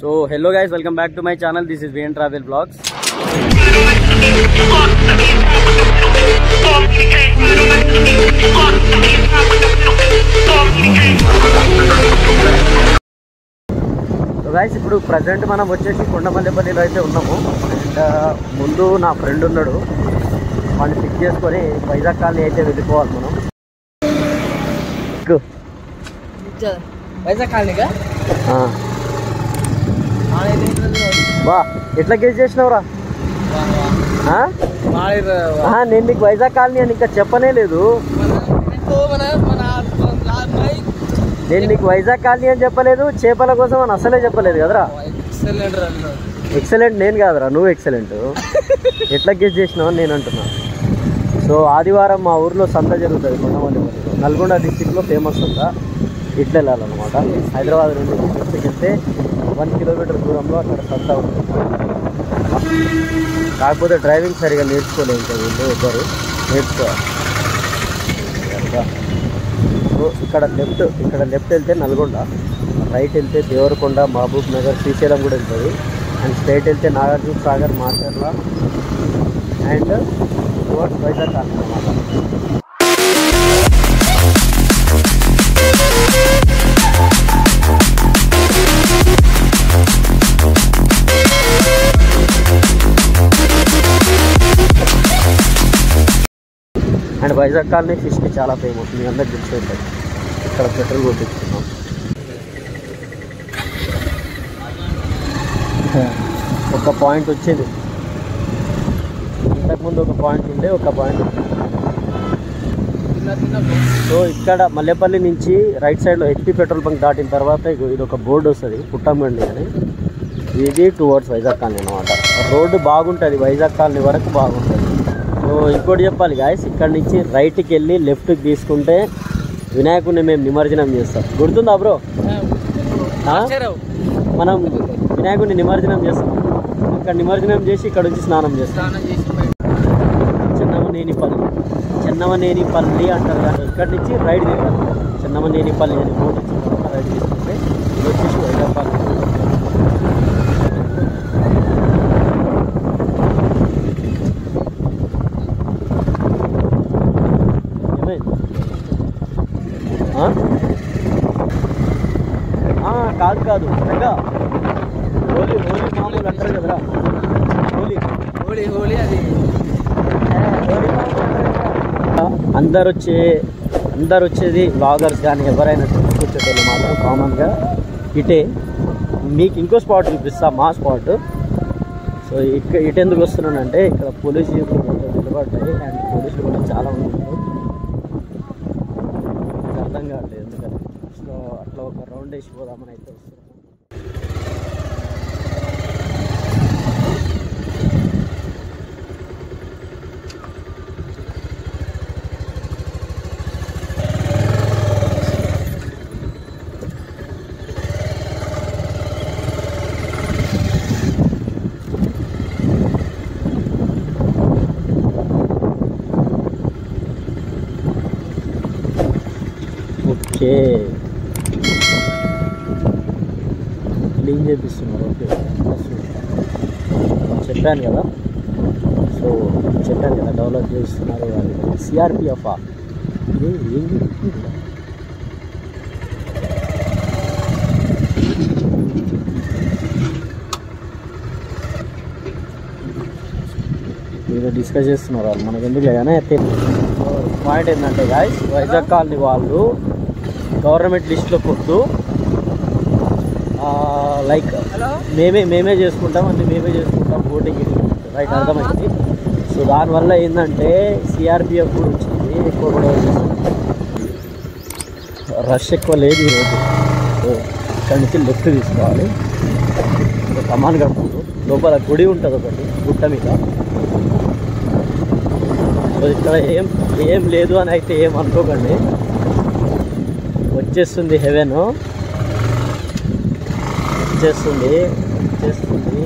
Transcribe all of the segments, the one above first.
So hello guys welcome back to my channel this is Wayne travel blogs so guys ఇప్పుడు present మనం వచ్చేసి కొండమల్లెపల్లిలో అయితే ఉన్నాము and ముందు నా ఫ్రెండ్ ఉన్నాడు వాడిని పిక్ చేసుకొని వైజాగ్ కాలనీ అయితే వెళ్ళిపోవాలి మనం ఎక్కు. వైజాగ్ కాలనీగా ఆ. బా ఎట్లా గెస్ చేసినావురా ఆ? ఆ, నేను నీకు వైజాగ్ కాలనీ అని ఇంకా చెప్పనే లేదు మన మన నేను నీకు వైజాగ్ కాలనీ అని చెప్పలేదు చేపల కోసం అని అసలే చెప్పలేదు కదరా ఎక్సలెంట్ ఎక్సలెంట్ నేను కాదురా నువ్వు ఎక్సలెంట్ ఎట్లా గెస్ చేసినావు అని నేను అంటున్నా సో ఆదివారం మా ఊర్లో సంత జరుగుతుంది కొండమల్లిపల్లిలో నల్గొండ డిస్టిక్లో ఫేమస్ సంత ఇట్లా వెళ్ళాలన్నమాట హైదరాబాద్ నుండి డిస్టిక్ వెళ్తే వన్ కిలోమీటర్ దూరంలో అక్కడ సంత ఉంటుంది కాకపోతే డ్రైవింగ్ సరిగా నేర్చుకోలేదు ఇంకా వీళ్ళు ఎవ్వరు నేర్చుకోవాలి అట్లా. సో ఇక్కడ లెఫ్ట్ ఇక్కడ లెఫ్ట్ వెళ్తే నల్గొండ రైట్ వెళ్తే దేవరకొండ మహబూబ్ నగర్ శ్రీశైలం కూడా వెళ్తుంది అండ్ స్ట్రైట్ వెళ్తే నాగార్జున సాగర్ మార్చర్ల అండ్ టువర్డ్స్ వైజాగ్ అనమాట అండ్ వైజాగ్ కాలనీ ఫిష్కి చాలా ఫేమస్ మీ అందరికి తెలిసి ఉంటుంది ఇక్కడ పెట్రోల్ కొట్టించుకున్నాం ఒక పాయింట్ వచ్చింది ఇంతకుముందు ఒక పాయింట్ ఉండే ఒక పాయింట్ ఉంది సో ఇక్కడ మల్లెపల్లి నుంచి రైట్ సైడ్లో హెచ్పి పెట్రోల్ బంక్ దాటిన తర్వాత ఇగో ఇది ఒక బోర్డు వస్తుంది పుట్టమండి అని ఇది టువర్డ్స్ వైజాగ్ కాలనీ అనమాట రోడ్డు బాగుంటుంది వైజాగ్ కాలనీ వరకు బాగుంటుంది సో ఇంకోటి చెప్పాలి గాయస్ ఇక్కడ నుంచి రైట్కి వెళ్ళి లెఫ్ట్కి తీసుకుంటే వినాయకుడిని మేము నిమజ్జనం చేస్తాం గుర్తుందా బ్రో ఆ? మనం వినాయకుడిని నిమజ్జనం చేస్తాం ఇక్కడ నిమజ్జనం చేసి ఇక్కడ నుంచి స్నానం చేస్తాం స్నానం చేసి బయట చెన్నమనేనిపల్లి చెన్నమనేనిపల్లి అంటారు కానీ ఇక్కడ నుంచి రైడ్ తిరగాలి చెన్నమనేనిపల్లి అని బోర్డు ఇచ్చిన తర్వాత రైడ్ తీసుకుంటే ఇది వచ్చేసి వైజాగ్ ఏమైంది ఆ? ఆ, కాదు కాదు కరెక్ట్గా హోలీ హోలీ మామూలు అంటారు కదరా హోలీ హోలీ హోలీ అది అందరు వచ్చే అందరు వచ్చేది బ్లాగర్స్ కానీ ఎవరైనా కూర్చోటోళ్ళు మాత్రం కామన్గా ఇటే మీకు ఇంకో స్పాట్ చూపిస్తా మా స్పాట్ సో ఇక్కడ ఇటు ఎందుకు వస్తున్నానంటే ఇక్కడ పోలీస్ జీపులు మొత్తం నిలబడ్డాయి అండ్ పోలీసులు కూడా చాలా మంది ఉన్నారు నాకు అర్థం కావట్లేదు ఎందుకని సో అట్లా ఒక రౌండ్ వేసి పోదామని అయితే వస్తున్నాం ఓకే క్లీన్ చేపిస్తున్నారు ఓకే చెప్పాను కదా సో చెప్పాను కదా డెవలప్ చేస్తున్నారు అది సిఆర్పిఎఫ్ ఏం ఏం చెప్తుంది ఏదో డిస్కస్ చేస్తున్నారు వాళ్ళు మనకి ఎందుకు కానీ పాయింట్ ఏంటంటే గాయస్ వైజాగ్ కాలనీ వాళ్ళు గవర్నమెంట్ లిస్ట్లో కొట్టు లైక్ మేమే మేమే చేసుకుంటాం అంటే మేమే చేసుకుంటాం ఓటింగ్ రైట్ అర్థమైంది సో దానివల్ల ఏంటంటే సిఆర్పిఎఫ్ కూడా వచ్చింది ఎక్కువ కూడా రష్ ఎక్కువ లేదు ఈరోజు సో ఇక్కడ నుంచి లెఫ్ట్ తీసుకోవాలి ఒక కమాన్ కడుతుంది లోపల గుడి ఉంటుంది ఒకటి గుట్ట మీద సో ఇక్కడ ఏం ఏం లేదు అని అయితే ఏం అనుకోకండి వచ్చేస్తుంది హెవెన్ వచ్చేస్తుంది వచ్చేస్తుంది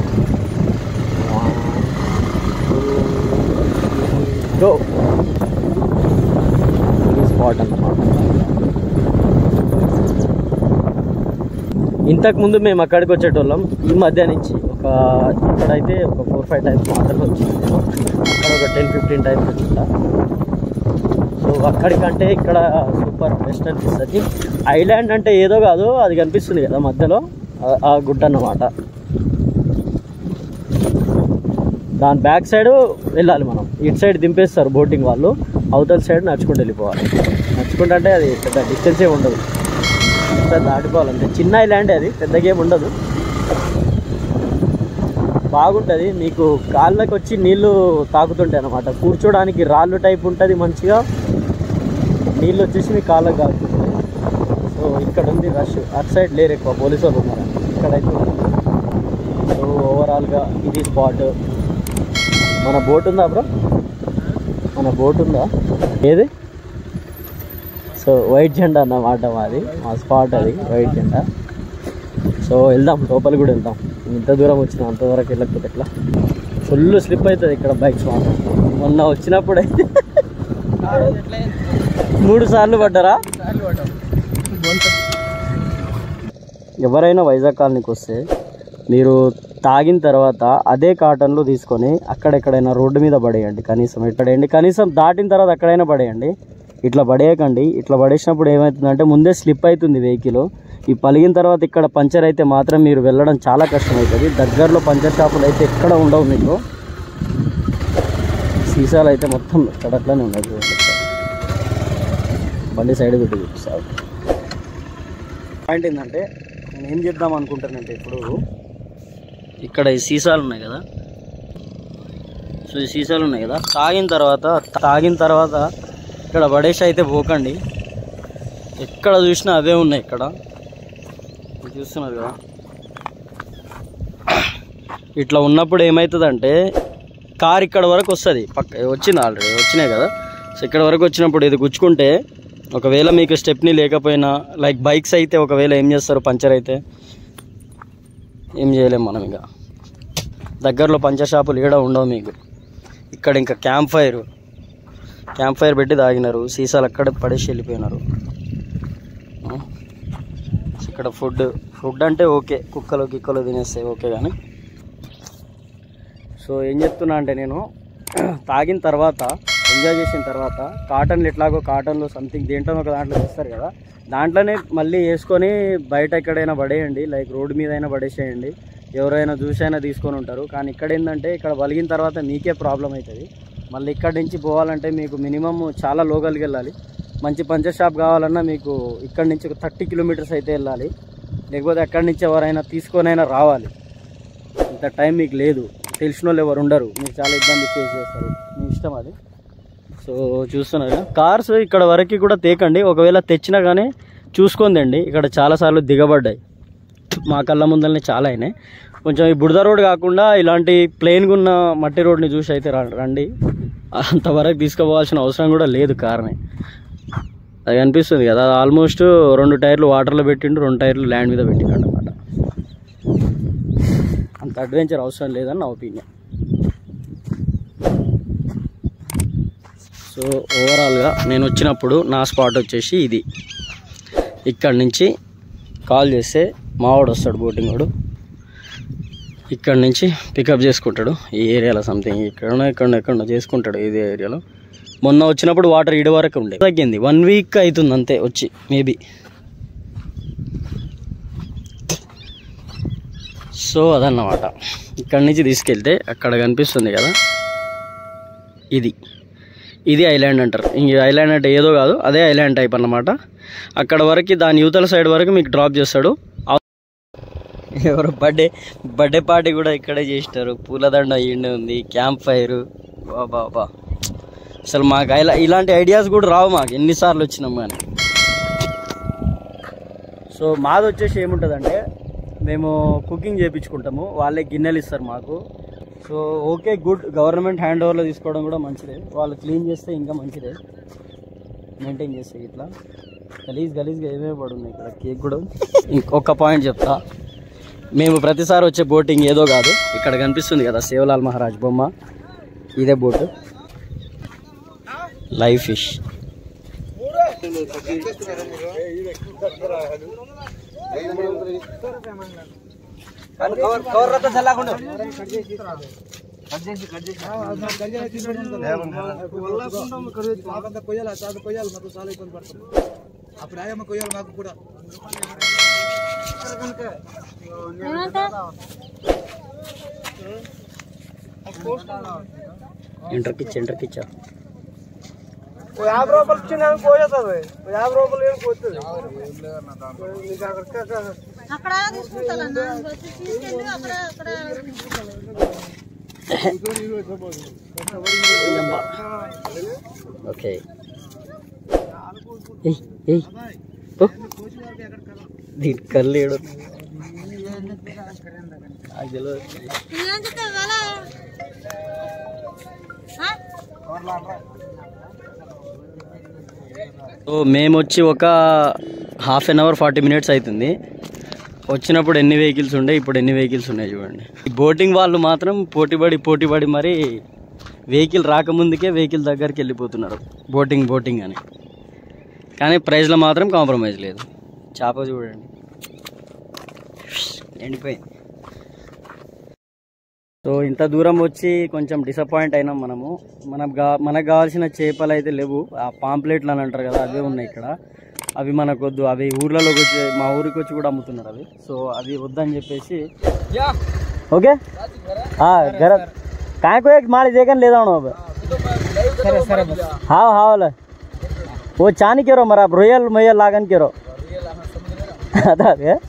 గో స్పాట్ అన్నమాట ఇంత ఇంతకు ముందు మేము అక్కడికి వచ్చేటోళ్ళం ఈ మధ్య నుంచి ఒక ఇక్కడైతే ఒక ఫోర్ ఫైవ్ టైమ్స్ మాత్రమే వచ్చింది నేను అక్కడ ఒక టెన్ ఫిఫ్టీన్ టైమ్స్ వచ్చిందా సో అక్కడికంటే ఇక్కడ సూపర్ బెస్ట్ అనిపిస్తుంది ఐలాండ్ అంటే ఏదో కాదు అది కనిపిస్తుంది కదా మధ్యలో ఆ- ఆ గుట్ట అన్నమాట దాని బ్యాక్ సైడ్ వెళ్ళాలి మనం ఇటు సైడ్ దింపేస్తారు బోటింగ్ వాళ్ళు అవతల సైడ్ నడుచుకుంటూ వెళ్ళిపోవాలి నడుచుకుంటూ అంటే అది పెద్ద డిస్టెన్స్ ఏ ఉండదు ఒకసారి దాటిపోవాలంటే చిన్న ఐలాండ్ అది పెద్దగా ఏమి ఉండదు బాగుంటుంది మీకు కాళ్ళకి వచ్చి నీళ్లు తాకుతుంటాయి అన్నమాట కూర్చోడానికి రాళ్ళు టైప్ ఉంటుంది మంచిగా నీళ్ళు వచ్చేసి మీ కాళ్ళకి తాకుతుంటాయి సో ఇక్కడ ఉంది రష్ అటు సైడ్ లేరు ఎక్కువ పోలీసు వాళ్ళు ఉన్నారు ఇక్కడైతే ఉన్నారు. సో ఓవరాల్గా ఇది స్పాట్ మన బోట్ ఉందా బ్రో మన బోట్ ఉందా ఏది సో వైట్ జెండా అన్నమాట మాది మా స్పాట్ అది వైట్ జెండా సో వెళ్దాం లోపలికి కూడా వెళ్దాం ఇంత దూరం వచ్చిన అంతవరకు వెళ్ళకపోతే ఎట్లా ఫుల్ స్లిప్ అవుతుంది ఇక్కడ బైక్స్ మాత్రం మొన్న వచ్చినప్పుడు అయితే ఎట్లా మూడు సార్లు పడ్డారా సార్లు పడ్డాం ఎవరైనా వైజాగ్ కాలనీకి వస్తే మీరు తాగిన తర్వాత అదే కాటన్లో తీసుకొని అక్కడెక్కడైనా రోడ్డు మీద పడేయండి కనీసం ఎక్కడేయండి కనీసం దాటిన తర్వాత అక్కడైనా పడేయండి ఇట్లా పడేయకండి ఇట్లా పడేసినప్పుడు ఏమవుతుందంటే ముందే స్లిప్ అవుతుంది వెహికల్ ఈ పలిగిన తర్వాత ఇక్కడ పంచర్ అయితే మాత్రం మీరు వెళ్ళడం చాలా కష్టం అవుతుంది దగ్గరలో పంచర్ షాపులు అయితే ఎక్కడ ఉండవు మీకు సీసాలు అయితే మొత్తం ఇక్కడ అట్లనే ఉన్నాయి చూడండి ఒకసారి. బండి సైడ్ పెట్టి చూపిస్తాను పాయింట్ ఏంటంటే నేను ఏం చేద్దాం అనుకుంటానంటే ఇప్పుడు ఇక్కడ ఈ సీసాలు ఉన్నాయి కదా సో ఈ సీసాలు ఉన్నాయి కదా తాగిన తర్వాత తాగిన తర్వాత ఇక్కడ పడేసి అయితే పోకండి ఎక్కడ చూసినా అవే ఉన్నాయి ఇక్కడ మీరు చూస్తున్నారు కదా ఇట్లా ఉన్నప్పుడు ఏమవుతుందంటే కార్ ఇక్కడ వరకు వస్తుంది పక్క వచ్చింది ఆల్రెడీ వచ్చినాయి కదా సో ఇక్కడ వరకు వచ్చినప్పుడు ఇది గుచ్చుకుంటే ఒకవేళ మీకు స్టెప్ని లేకపోయినా లైక్ బైక్స్ అయితే ఒకవేళ ఏం చేస్తారు పంచర్ అయితే ఏం చేయలేం మనం ఇక దగ్గరలో పంచర్ షాపులు ఏడ ఉండవు మీకు ఇక్కడ ఇంకా క్యాంప్ ఫైర్ క్యాంప్ ఫైర్ పెట్టి తాగినారు సీసాలు అక్కడ పడేసి వెళ్ళిపోయినారు ఆ? ఇక్కడ ఫుడ్ ఫుడ్ అంటే ఓకే కుక్కలు గిక్కలు తినేస్తాయి ఓకే కానీ సో ఏం చెప్తున్నా అంటే నేను తాగిన తర్వాత ఎంజాయ్ చేసిన తర్వాత కాటన్లు ఎట్లాగో కాటన్లో సంథింగ్ దేంట్లో ఒక దాంట్లో చేస్తారు కదా దాంట్లోనే మళ్ళీ వేసుకొని బయట ఎక్కడైనా పడేయండి లైక్ రోడ్డు మీద అయినా పడేసేయండి ఎవరైనా చూసైనా తీసుకొని ఉంటారు కానీ ఇక్కడ ఏంటంటే ఇక్కడ వలిగిన తర్వాత మీకే ప్రాబ్లం అవుతుంది మళ్ళీ ఇక్కడి నుంచి పోవాలంటే మీకు మినిమం చాలా లోకల్కి వెళ్ళాలి మంచి పంచర్ షాప్ కావాలన్నా మీకు ఇక్కడ నుంచి ఒక థర్టీ కిలోమీటర్స్ అయితే వెళ్ళాలి లేకపోతే అక్కడి నుంచి ఎవరైనా తీసుకొనైనా రావాలి ఇంత టైం మీకు లేదు తెలిసిన వాళ్ళు ఎవరు ఉండరు మీకు చాలా ఇబ్బంది ఫేస్ చేస్తారు మీ ఇష్టం అది సో చూస్తున్నారు కార్స్ ఇక్కడ వరకు కూడా తేకండి ఒకవేళ తెచ్చినా కానీ చూసుకుందండి ఇక్కడ చాలాసార్లు దిగబడ్డాయి మా కళ్ళ ముందరనే చాలా అయినాయి కొంచెం ఈ బురద రోడ్ కాకుండా ఇలాంటి ప్లెయిన్గా ఉన్న మట్టి రోడ్ని చూసి అయితే రా- రండి అంతవరకు తీసుకుపోవాల్సిన అవసరం కూడా లేదు కార్ని అది అనిపిస్తుంది కదా ఆల్మోస్ట్ రెండు టైర్లు వాటర్లో పెట్టిండు రెండు టైర్లు ల్యాండ్ మీద పెట్టిండు అనమాట అంత అడ్వెంచర్ అవసరం లేదని నా ఒపీనియన్ సో ఓవరాల్గా నేను వచ్చినప్పుడు నా స్పాట్ వచ్చేసి ఇది ఇక్కడ నుంచి కాల్ చేస్తే మావాడు వస్తాడు బోటింగ్ వాడు ఇక్కడ నుంచి పికప్ చేసుకుంటాడు ఈ ఏరియాలో సంథింగ్ ఇక్కడనో ఎక్కడనో ఎక్కడనో చేసుకుంటాడు ఇదే ఏరియాలో మొన్న వచ్చినప్పుడు వాటర్ ఇడి వరకు ఉండే తగ్గింది వన్ వీక్ అవుతుంది అంతే వచ్చి మేబీ సో అదన్నమాట ఇక్కడ నుంచి తీసుకెళ్తే అక్కడ కనిపిస్తుంది కదా ఇది ఇది ఐలాండ్ అంటారు ఇంక ఐలాండ్ అంటే ఏదో కాదు అదే ఐలాండ్ టైప్ అన్నమాట అక్కడ వరకు దాని యువతల సైడ్ వరకు మీకు డ్రాప్ చేస్తాడు అవ- ఎవరు బర్త్డే బర్త్డే పార్టీ కూడా ఇక్కడే చేసినారు పూలదండ ఈయనే ఉంది క్యాంప్ ఫైర్ బాబా అసలు మాకు ఇలా ఇలాంటి ఐడియాస్ కూడా రావు మాకు ఎన్నిసార్లు వచ్చినాం కానీ సో మాది వచ్చేసి ఏముంటుందంటే మేము కుకింగ్ చేయించుకుంటాము వాళ్ళే గిన్నెలు ఇస్తారు మాకు so okay good government hand ఓవర్లో తీసుకోవడం కూడా మంచిదే వాళ్ళు క్లీన్ చేస్తే ఇంకా మంచిదే మెయింటైన్ చేస్తే ఇట్లా గలీజ్ గలీజ్గా ఏమేమి పడున్నాయి ఇక్కడ కేక్ కూడా ఉంది. ఇంకొక పాయింట్ చెప్తా మేము ప్రతిసారి వచ్చే బోటింగ్ ఏదో కాదు ఇక్కడ కనిపిస్తుంది కదా సేవలాల్ మహారాజ్ బొమ్మ ఇదే బోటు లైవ్ ఫిష్ అప్పుడు ఆయమ్మ కొయ్యాలి మాకు కూడా ఎంట్రకిచ్చా ఎంట్రకిచ్చా యాభై రూపాయలు ఇచ్చిన పోయేస్తుంది యాభై రూపాయలు ఏం పోతుంది నీకు అక్కడ అక్కడ తీసుకుంటారన్నా తీసుకెళ్ళి అక్కడ అక్కడ ఓకే ఏయ్ ఏయ్ ఓ. దీని కళ్ళు ఏడు నాకు తెలియదు. ఏం చెప్తావు వేళ సో మేము వచ్చి ఒక half an hour forty minutes అవుతుంది వచ్చినప్పుడు ఎన్ని వెహికల్స్ ఉండే ఇప్పుడు ఎన్ని వెహికల్స్ ఉన్నాయి చూడండి ఈ బోటింగ్ వాళ్ళు మాత్రం పోటీపడి పోటీపడి మరి వెహికల్ రాకముందుకే వెహికల్ దగ్గరికి వెళ్ళిపోతున్నారు బోటింగ్ బోటింగ్ అని కానీ ప్రైస్లో మాత్రం కాంప్రమైజ్ లేదు చేప చూడండి ఎండిపోయింది సో ఇంత దూరం వచ్చి కొంచెం డిసప్పాయింట్ అయినాం మనము మనకు గా మనకు కావాల్సిన చేపలు అయితే లేవు ఆ పాంప్లెట్లు అని అంటారు కదా అవే ఉన్నాయి ఇక్కడ అవి మనకు వద్దు అవి ఊర్లలోకి వచ్చి మా ఊరికి వచ్చి కూడా అమ్ముతున్నారు అవి సో అవి వద్దని చెప్పేసి ఓకే घर काय को एक माल देकर ले जाओ अब సరే సరే हाँ हाँ वाला वो चानी केरो मरा रोयल मैयल लागन केरो అదే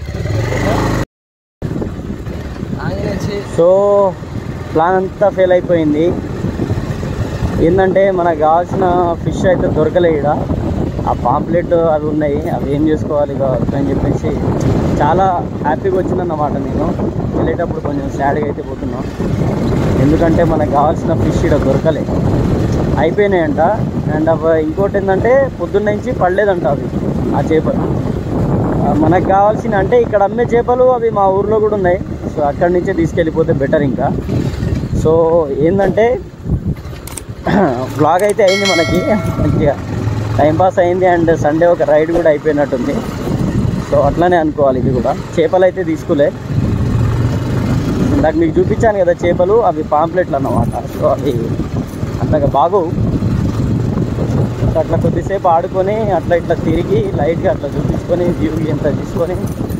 సో ప్లాన్ అంతా ఫెయిల్ అయిపోయింది ఏంటంటే మనకు కావాల్సిన ఫిష్ అయితే దొరకలే ఇక్కడ ఆ పాంప్లెట్ అవి ఉన్నాయి అవి ఏం చేసుకోవాలి కావచ్చు అని చెప్పేసి చాలా హ్యాపీగా వచ్చిందన్నమాట నేను వెళ్ళేటప్పుడు కొంచెం సాడ్గా అయితే పోతున్నాం ఎందుకంటే మనకు కావాల్సిన ఫిష్ ఇక్కడ దొరకలే అయిపోయినాయంట అండ్ అవి ఇంకోటి ఏంటంటే పొద్దున్న నుంచి పడలేదంట అవి ఆ చేపలు ఆ, మనకు కావాల్సిన అంటే ఇక్కడ అమ్మే చేపలు అవి మా ఊర్లో కూడా ఉన్నాయి సో అక్కడి నుంచే తీసుకెళ్ళిపోతే బెటర్ ఇంకా సో ఏంటంటే బ్లాగ్ అయితే అయింది మనకి మంచిగా టైంపాస్ అయింది అండ్ సండే ఒక రైడ్ కూడా అయిపోయినట్టుంది సో అట్లానే అనుకోవాలి ఇది కూడా చేపలు అయితే తీసుకోలే ఇందాక మీకు చూపించాను కదా చేపలు అవి పాంప్లెట్లు అన్నమాట సో అవి అంతగా బాగోవు సో అట్లా కొద్దిసేపు ఆడుకొని అట్లా ఇట్లా తిరిగి లైట్గా అట్లా చూపించుకొని వ్యూ ఎంత తీసుకొని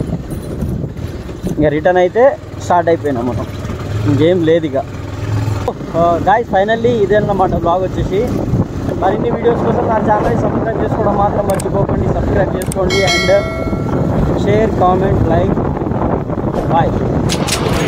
ఇంకా రిటర్న్ అయితే స్టార్ట్ అయిపోయినాం మనం ఇంకేం లేదు ఇక గాయస్ ఫైనల్లీ ఇదే అన్నమాట బ్లాగ్ వచ్చేసి మరిన్ని వీడియోస్ కోసం నా ఛానల్ని సబ్స్క్రైబ్ చేసుకోవడం మాత్రం మర్చిపోకండి సబ్స్క్రైబ్ చేసుకోండి and share comment like bye